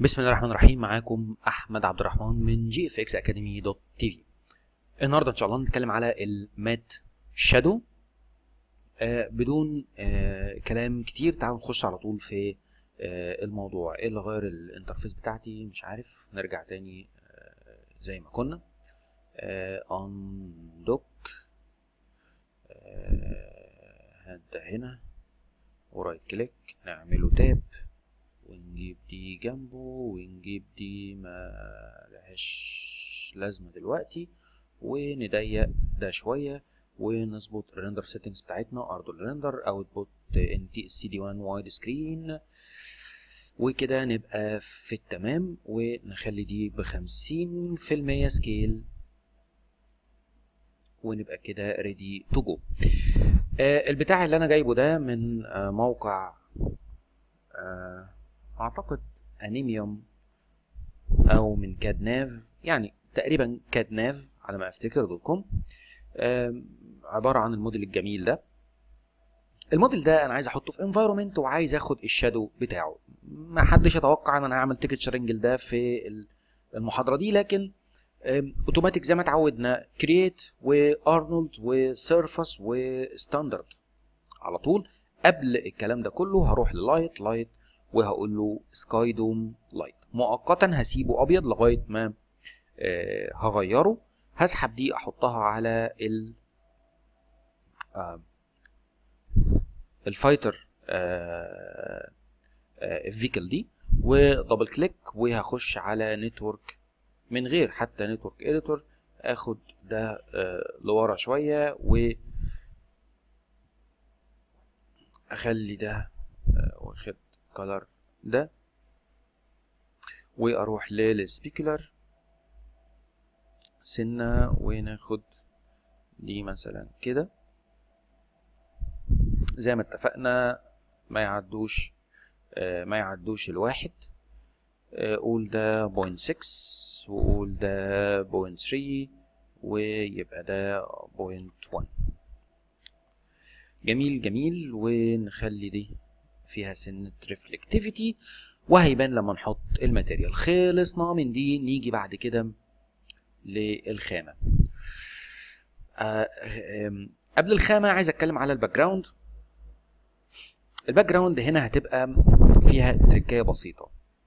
بسم الله الرحمن الرحيم معاكم احمد عبد الرحمن من جي اف اكس اكاديمي دوت تي في النهارده ان شاء الله نتكلم على المات شادو آه بدون آه كلام كتير تعالوا نخش على طول في آه الموضوع ايه اللي غير الانترفيس بتاعتي مش عارف نرجع تاني آه زي ما كنا اندوك هات ده هنا ورايت كليك نعمله تاب ونجيب دي جنبه ونجيب دي ما لهاش لازمة دلوقتي ونضيق ده شوية ونظبط الريندر سيتنجز بتاعتنا ارض الريندر اوتبوت ان تي اس سي دي 1 وايد سكرين وكده نبقى في التمام ونخلي دي بخمسين في المية سكيل ونبقى كده ريدي تو جو البتاع اللي انا جايبه ده من آه موقع آه اعتقد انيميوم او من كادناف يعني تقريبا كادناف على ما افتكر دوت كوم عباره عن الموديل الجميل ده الموديل ده انا عايز احطه في انفايرمنت وعايز اخد الشادو بتاعه ما حدش يتوقع ان انا هعمل تيكت شرينجل ده في المحاضره دي لكن اوتوماتيك زي ما اتعودنا كرييت وارنولد وسيرفس وستاندرد على طول قبل الكلام ده كله هروح للايت لايت وهقول له سكاي دوم لايت مؤقتا هسيبه ابيض لغايه ما آه هغيره هسحب دي احطها على ال آه الفايتر آه الفيكل دي ودبل كليك وهخش على نتورك من غير حتى نتورك اديتور اخد ده آه لورا شويه و اخلي ده آه واخد كلر ده واروح للسبيكولر سنة وناخد دي مثلا كده زي ما اتفقنا ما يعدوش آه ما يعدوش الواحد آه قول ده بوينت سكس وقول ده بوينت ثري ويبقى ده بوينت ون جميل جميل ونخلي دي فيها سنة ريفلكتيفيتي وهيبان لما نحط الماتيريال خلصنا من دي نيجي بعد كده للخامة آه قبل الخامة عايز اتكلم على الباك جراوند الباك جراوند هنا هتبقى فيها تركية بسيطة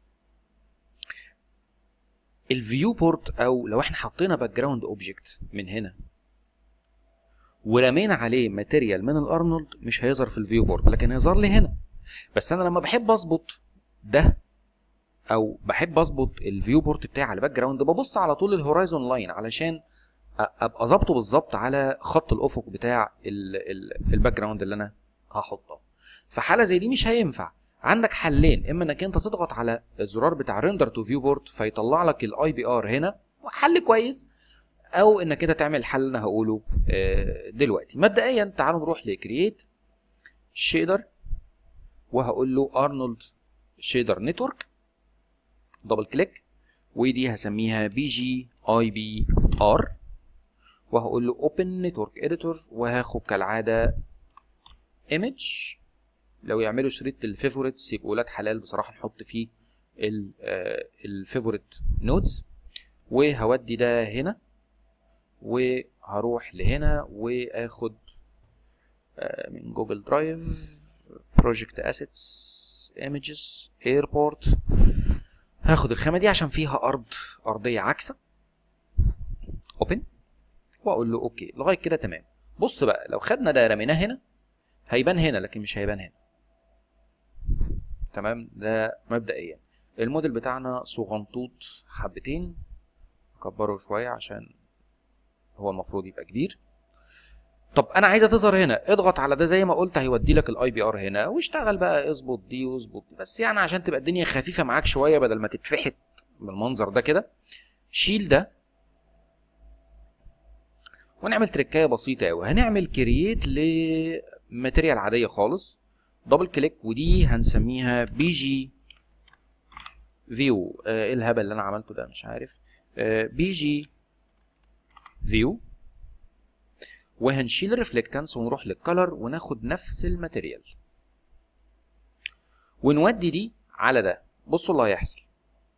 الفيو بورت او لو احنا حطينا باك جراوند اوبجكت من هنا ورمينا عليه ماتيريال من الارنولد مش هيظهر في الفيو بورت لكن هيظهر لي هنا بس انا لما بحب اظبط ده او بحب اظبط الفيو بورت بتاعي على الباك جراوند ببص على طول الهورايزون لاين علشان ابقى ظابطه بالظبط على خط الافق بتاع الباك جراوند اللي انا هحطه في حاله زي دي مش هينفع عندك حلين اما انك انت تضغط على الزرار بتاع ريندر تو فيو بورت فيطلع لك الاي بي ار هنا حل كويس او انك انت تعمل الحل اللي انا هقوله دلوقتي مبدئيا تعالوا نروح لكرييت شيدر وهقول له ارنولد شيدر نتورك دبل كليك ودي هسميها بي جي اي بي ار وهقول له اوبن نتورك اديتور وهاخد كالعاده ايمج لو يعملوا شريط الفيفوريتس يبقوا ولاد حلال بصراحه نحط فيه الفيفوريت نودز وهودي ده هنا وهروح لهنا واخد من جوجل درايف بروجكت اسيتس ايمجز ايربورت هاخد الخامه دي عشان فيها ارض ارضيه عكسه اوبن واقول له اوكي لغايه كده تمام بص بقى لو خدنا ده رميناه هنا هيبان هنا لكن مش هيبان هنا تمام ده مبدئيا الموديل بتاعنا صغنطوط حبتين اكبره شويه عشان هو المفروض يبقى كبير طب انا عايزه تظهر هنا اضغط على ده زي ما قلت هيودي لك الاي بي ار هنا واشتغل بقى اظبط دي واظبط دي بس يعني عشان تبقى الدنيا خفيفه معاك شويه بدل ما تتفحت بالمنظر ده كده شيل ده ونعمل تريكايه بسيطه قوي هنعمل كرييت لماتيريال عاديه خالص دبل كليك ودي هنسميها بي جي فيو ايه الهبل اللي انا عملته ده مش عارف آه بي جي فيو وهنشيل الريفلكتنس ونروح للكلر وناخد نفس الماتيريال ونودي دي على ده بصوا اللي هيحصل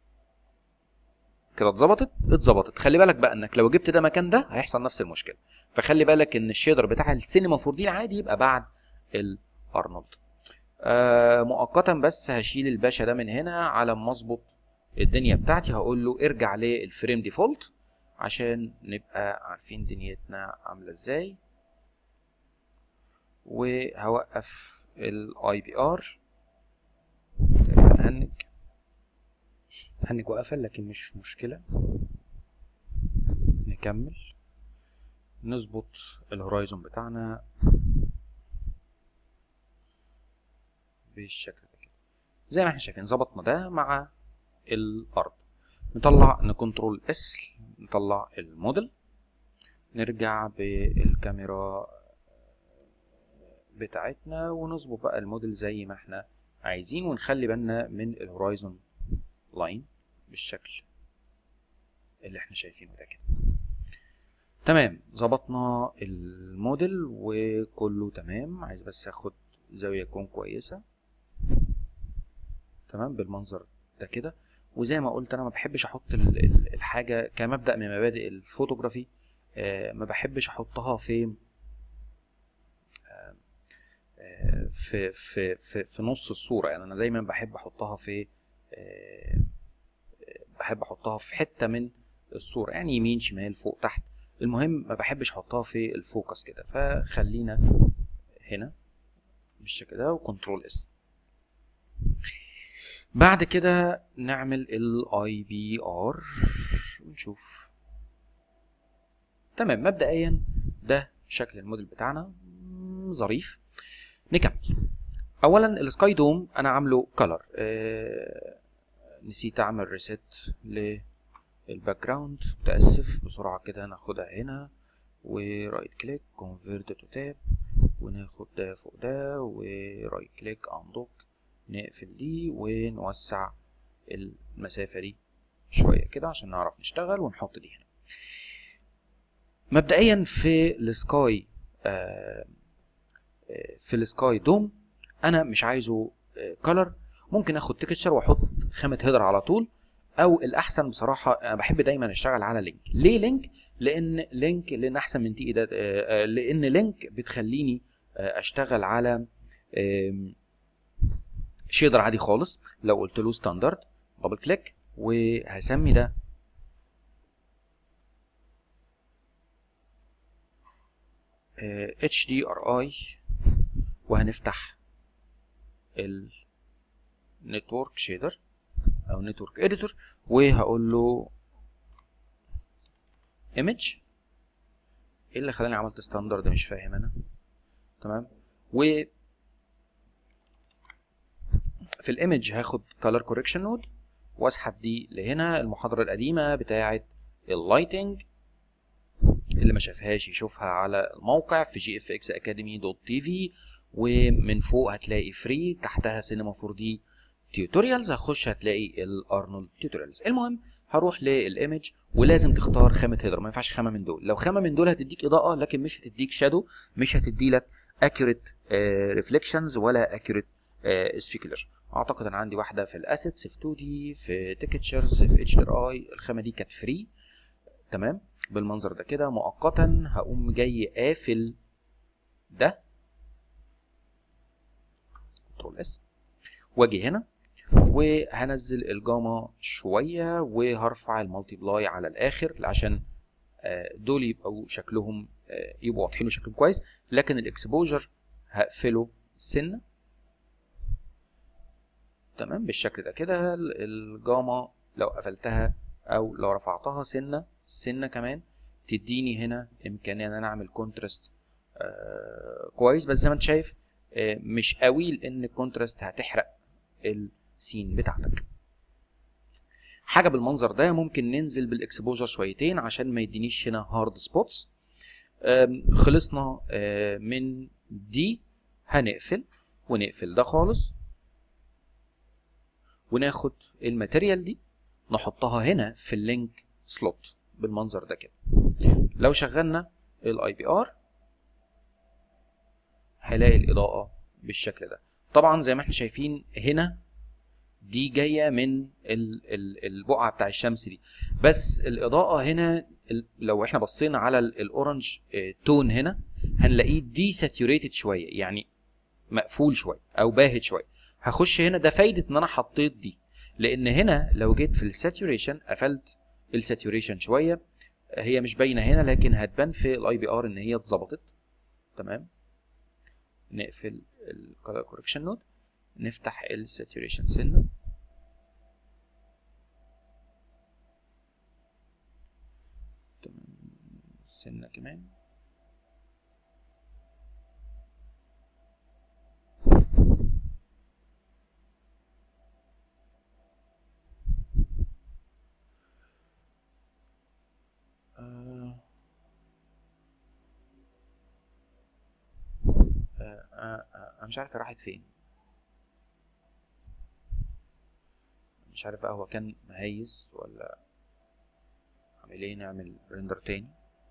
كده اتظبطت اتظبطت خلي بالك بقى انك لو جبت ده مكان ده هيحصل نفس المشكله فخلي بالك ان الشيدر بتاع السينما 4 دي العادي يبقى بعد الارنولد آه مؤقتا بس هشيل الباشا ده من هنا على ما اظبط الدنيا بتاعتي هقول له ارجع للفريم ديفولت عشان نبقى عارفين دنيتنا عامله ازاي وهوقف الاي بي ار تقريبا هنج هنج وقفل لكن مش مشكله نكمل نظبط الهورايزون بتاعنا بالشكل ده كده زي ما احنا شايفين ظبطنا ده مع الارض نطلع نكنترول اس نطلع الموديل نرجع بالكاميرا بتاعتنا ونظبط بقى الموديل زي ما احنا عايزين ونخلي بالنا من الهورايزون لاين بالشكل اللي احنا شايفينه ده كده تمام ظبطنا الموديل وكله تمام عايز بس اخد زاويه تكون كويسه تمام بالمنظر ده كده وزي ما قلت انا ما بحبش احط الحاجه كمبدا من مبادئ الفوتوغرافي ما بحبش احطها في في في في, في نص الصوره يعني انا دايما بحب احطها في بحب احطها في حته من الصوره يعني يمين شمال فوق تحت المهم ما بحبش احطها في الفوكس كده فخلينا هنا بالشكل ده وكنترول اس بعد كده نعمل الاي بي ار ونشوف تمام مبدئيا ده شكل الموديل بتاعنا ظريف نكمل اولا السكاي دوم انا عامله كلر آه نسيت اعمل ريست للباك جراوند متاسف بسرعه كده ناخدها هنا ورايت كليك كونفيرت تو تاب وناخد ده فوق ده ورايت كليك اندوك نقفل دي ونوسع المسافة دي شوية كده عشان نعرف نشتغل ونحط دي هنا مبدئيا في السكاي آه في السكاي دوم انا مش عايزه كلر ممكن اخد تكتشر واحط خامة هيدر على طول او الاحسن بصراحة انا بحب دايما اشتغل على لينك ليه لينك لان لينك لان احسن من تي ده لان لينك بتخليني اشتغل على شيدر عادي خالص لو قلت له ستاندرد دبل كليك وهسمي ده اتش دي ار اي وهنفتح النتورك شيدر او نتورك اديتور وهقول له ايمج ايه اللي خلاني عملت ستاندرد مش فاهم انا تمام و في الايمج هاخد color correction node واسحب دي لهنا المحاضرة القديمة بتاعة اللايتنج اللي ما شافهاش يشوفها على الموقع في جي اف اكس اكاديمي دوت تي في ومن فوق هتلاقي فري تحتها سينما 4 دي تيوتوريالز هخش هتلاقي الارنولد تيوتوريالز المهم هروح للايمج ولازم تختار خامه هيدر ما ينفعش خامه من دول لو خامه من دول هتديك اضاءه لكن مش هتديك شادو مش هتدي لك اكيوريت ريفليكشنز ولا اكيوريت سبيكولر اعتقد انا عندي واحده في الاسيتس في 2 دي في تيكتشرز في اتش ار اي الخامه دي كانت فري تمام بالمنظر ده كده مؤقتا هقوم جاي قافل ده كنترول اس واجي هنا وهنزل الجاما شويه وهرفع المالتي بلاي على الاخر عشان دول يبقوا شكلهم يبقوا واضحين وشكلهم كويس لكن الاكسبوجر هقفله سنه تمام بالشكل ده كده الجاما لو قفلتها او لو رفعتها سنه سنه كمان تديني هنا امكانيه ان انا اعمل كونتراست آه كويس بس زي ما انت شايف آه مش قوي لان الكونتراست هتحرق السين بتاعتك حاجه بالمنظر ده ممكن ننزل بالاكسبوجر شويتين عشان ما يدينيش هنا هارد سبوتس خلصنا آه من دي هنقفل ونقفل ده خالص وناخد الماتيريال دي نحطها هنا في اللينك سلوت بالمنظر ده كده لو شغلنا الاي بي ار هلاقي الاضاءه بالشكل ده طبعا زي ما احنا شايفين هنا دي جايه من ال ال البقعه بتاع الشمس دي بس الاضاءه هنا ال- لو احنا بصينا على ال- الاورنج آه، تون هنا هنلاقيه دي ساتوريتد شويه يعني مقفول شويه او باهت شويه هخش هنا ده فايده ان انا حطيت دي لان هنا لو جيت في الساتوريشن قفلت الساتوريشن شويه هي مش باينه هنا لكن هتبان في الاي بي ار ان هي اتظبطت تمام نقفل الكالر كوركشن نود نفتح الساتوريشن سنه تمام سنه كمان آه. آه، آه، آه، انا مش عارف هي راحت فين مش عارف بقى هو كان مهيس ولا عامل ايه نعمل ريندر تاني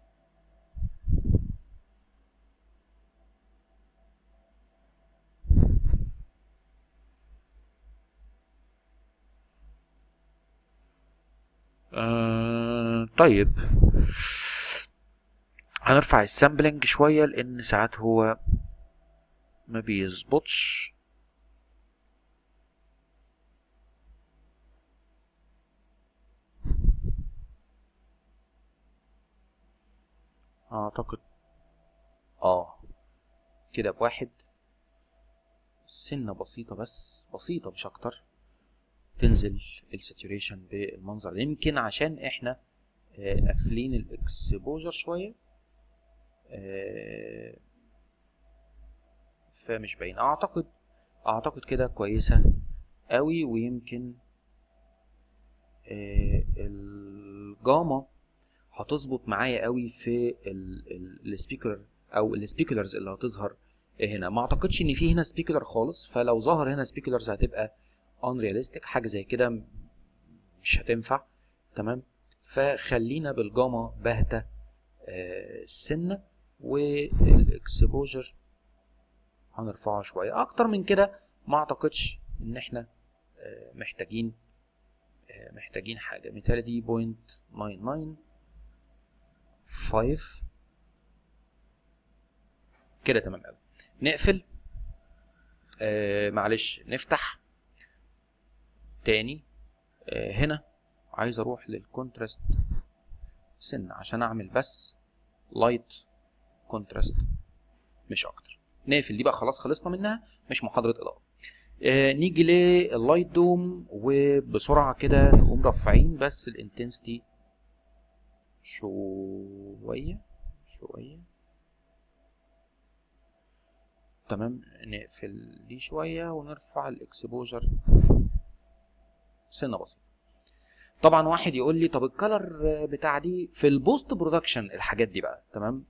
آه طيب هنرفع السامبلنج شوية لأن ساعات هو ما بيظبطش أعتقد اه كده بواحد سنة بسيطة بس بسيطة مش أكتر تنزل الساتوريشن بالمنظر ده يمكن عشان احنا آه، قافلين الاكسبوجر شوية آه، فمش باين اعتقد اعتقد كده كويسة قوي ويمكن آه، الجاما هتظبط معايا قوي في السبيكر او السبيكولرز اللي هتظهر هنا ما اعتقدش ان في هنا سبيكولر خالص فلو ظهر هنا سبيكولرز هتبقى unrealistic حاجه زي كده م- مش هتنفع تمام فخلينا بالجاما باهته آه، السنه والاكسبوجر هنرفعه شويه اكتر من كده ما اعتقدش ان احنا آه، محتاجين آه، محتاجين حاجه مثال دي بوينت 5 كده تمام قوي نقفل آه معلش نفتح تاني آه هنا عايز اروح للكونتراست سن عشان اعمل بس لايت كونتراست مش اكتر نقفل دي بقى خلاص خلصنا منها مش محاضرة اضاءة آه نيجي لللايت دوم وبسرعة كده نقوم رافعين بس الانتنسيتي شوية شوية تمام نقفل دي شوية ونرفع الاكسبوجر سنة بسيطة طبعا واحد يقول لي طب الكالر بتاع دي في البوست برودكشن الحاجات دي بقى تمام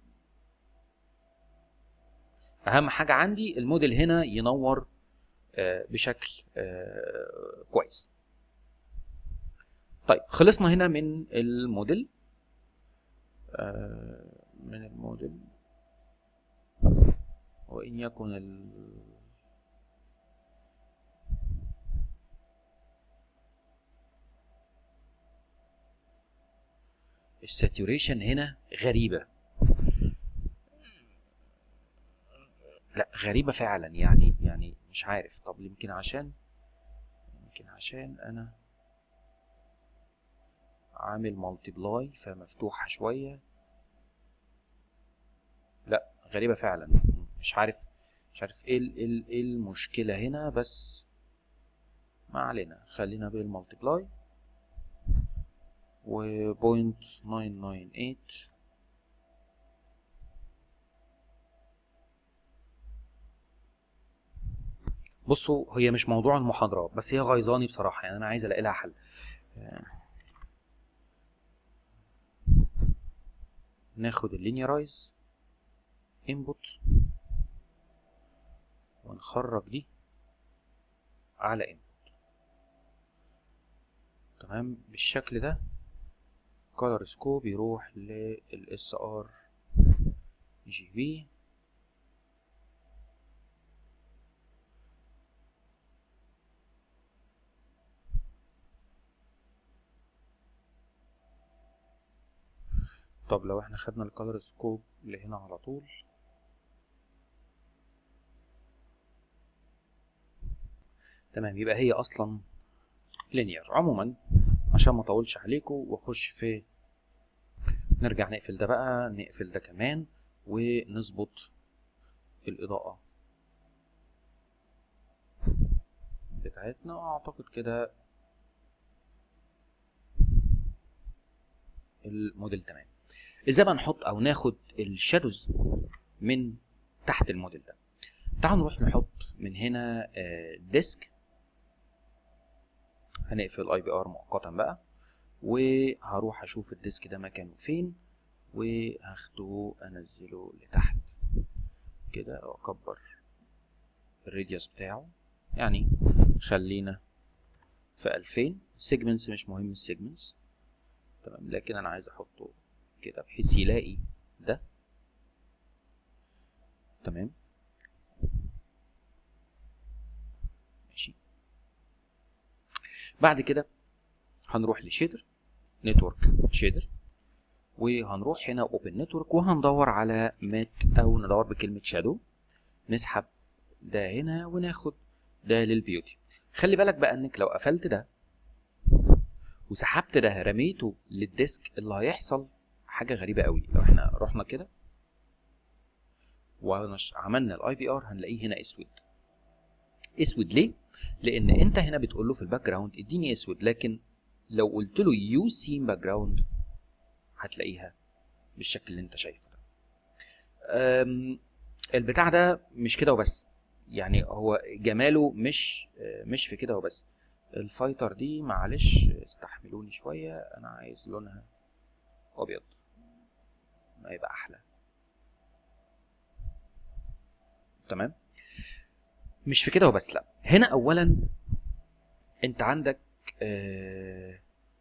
اهم حاجة عندي الموديل هنا ينور آه، بشكل آه، كويس طيب خلصنا هنا من الموديل آه، من الموديل وإن يكن ال... الساتوريشن هنا غريبة لا غريبة فعلا يعني يعني مش عارف طب يمكن عشان يمكن عشان أنا عامل مالتيبلاي فمفتوحة شوية لا غريبة فعلا مش عارف مش عارف ايه ال- ايه ال- ايه المشكلة هنا بس ما علينا خلينا بالمالتيبلاي و بوينت 998 بصوا هي مش موضوع المحاضرة بس هي غيظاني بصراحة يعني أنا عايز ألاقي لها حل ناخد اللينيرايز انبوت ونخرج دي على انبوت تمام بالشكل ده كولر سكوب يروح للاس ار جي بي طب لو احنا خدنا الكالر سكوب اللي هنا على طول تمام يبقى هي اصلا لينير عموما عشان ما اطولش عليكم واخش في نرجع نقفل ده بقى نقفل ده كمان ونظبط الاضاءه بتاعتنا اعتقد كده الموديل تمام ازاي بقى نحط او ناخد الشادوز من تحت الموديل ده تعالوا نروح نحط من هنا ديسك هنقفل اي بي ار مؤقتا بقى وهروح اشوف الديسك ده مكانه فين وهاخده انزله لتحت كده واكبر الراديوس بتاعه يعني خلينا في 2000 سيجمنتس مش مهم السيجمنتس تمام لكن انا عايز احطه كده بحيث يلاقي ده تمام ماشي بعد كده هنروح لشيدر نتورك شيدر وهنروح هنا اوبن نتورك وهندور على مات او ندور بكلمه شادو نسحب ده هنا وناخد ده للبيوتي خلي بالك بقى انك لو قفلت ده وسحبت ده رميته للديسك اللي هيحصل حاجه غريبه قوي لو احنا رحنا كده وعملنا الاي بي ار هنلاقيه هنا اسود اسود ليه لان انت هنا بتقول له في الباك جراوند اديني اسود لكن لو قلت له يو سين باك جراوند هتلاقيها بالشكل اللي انت شايفه ده البتاع ده مش كده وبس يعني هو جماله مش مش في كده وبس الفايتر دي معلش استحملوني شويه انا عايز لونها ابيض ما يبقى احلى تمام مش في كده وبس لا هنا اولا انت عندك آه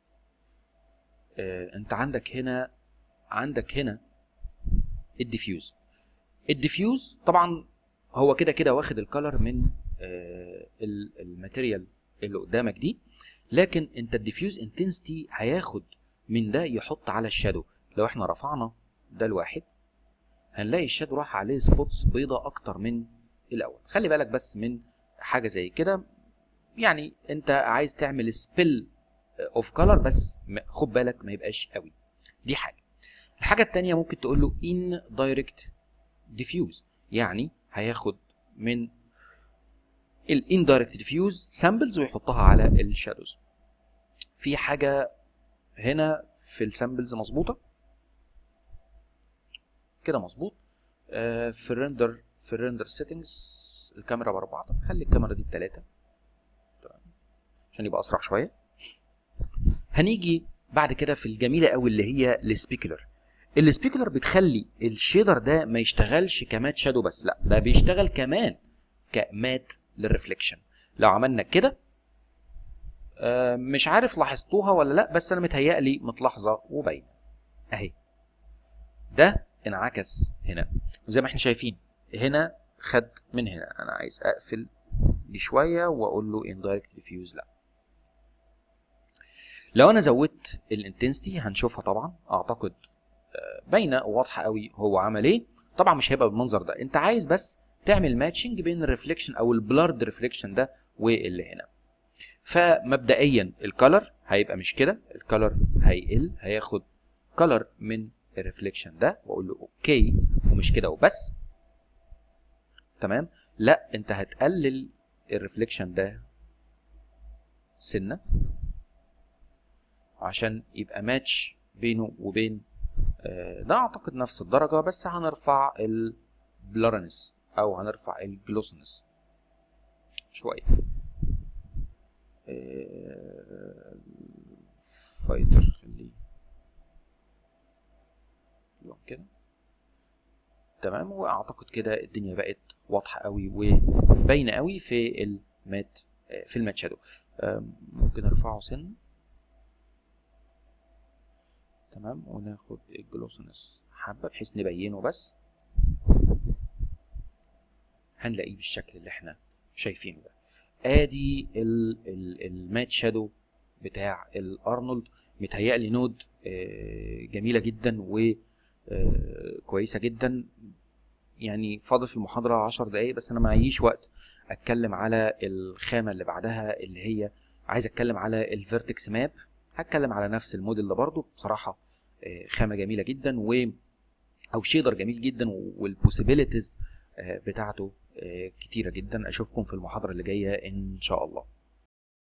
آه انت عندك هنا عندك هنا الديفيوز الديفيوز طبعا هو كده كده واخد الكالر من آه الماتيريال اللي قدامك دي لكن انت الديفيوز انتنسيتي هياخد من ده يحط على الشادو لو احنا رفعنا ده الواحد هنلاقي الشادو راح عليه سبوتس بيضة اكتر من الاول خلي بالك بس من حاجه زي كده يعني انت عايز تعمل سبيل اوف كلر بس خد بالك ما يبقاش قوي دي حاجه الحاجه التانية ممكن تقول له ان دايركت ديفيوز يعني هياخد من الاندايركت ديفيوز سامبلز ويحطها على الشادوز في حاجه هنا في السامبلز مظبوطه كده مظبوط آه في الريندر في الريندر سيتنجز الكاميرا باربعه طب خلي الكاميرا دي بتلاته عشان يبقى اسرع شويه هنيجي بعد كده في الجميله قوي اللي هي السبيكولر السبيكولر بتخلي الشيدر ده ما يشتغلش كمات شادو بس لا ده بيشتغل كمان كمات للريفليكشن لو عملنا كده آه مش عارف لاحظتوها ولا لا بس انا متهيألي متلاحظه وباينه اهي ده انعكس هنا وزي ما احنا شايفين هنا خد من هنا انا عايز اقفل دي شويه واقول له indirect diffuse لا لو انا زودت الانتنسيتي هنشوفها طبعا اعتقد باينه وواضحه قوي هو عمل ايه طبعا مش هيبقى بالمنظر ده انت عايز بس تعمل ماتشنج بين الريفليكشن او البلارد ريفليكشن ده واللي هنا فمبدئيا الكالر هيبقى مش كده الكالر هيقل هياخد كالر من الريفليكشن ده واقول له اوكي ومش كده وبس تمام لا انت هتقلل الريفليكشن ده سنه عشان يبقى ماتش بينه وبين آه ده اعتقد نفس الدرجه بس هنرفع البلارنس او هنرفع الجلوسنس شويه آه فايتر خليه يوم كده تمام واعتقد كده الدنيا بقت واضحه قوي وباينه قوي في المات في المات شادو ممكن ارفعه سن تمام وناخد الجلوسنس حبه بحيث نبينه بس هنلاقيه بالشكل اللي احنا شايفينه ده ادي المات شادو بتاع الارنولد متهيألي نود آه، جميله جدا وكويسه جدا يعني فاضل في المحاضره 10 دقايق بس انا معيش وقت اتكلم على الخامه اللي بعدها اللي هي عايز اتكلم على الفيرتكس ماب هتكلم على نفس الموديل ده برضو بصراحه آه، خامه جميله جدا و او شيدر جميل جدا والبوسيبيليتيز بتاعته آه، كتيره جدا اشوفكم في المحاضره اللي جايه ان شاء الله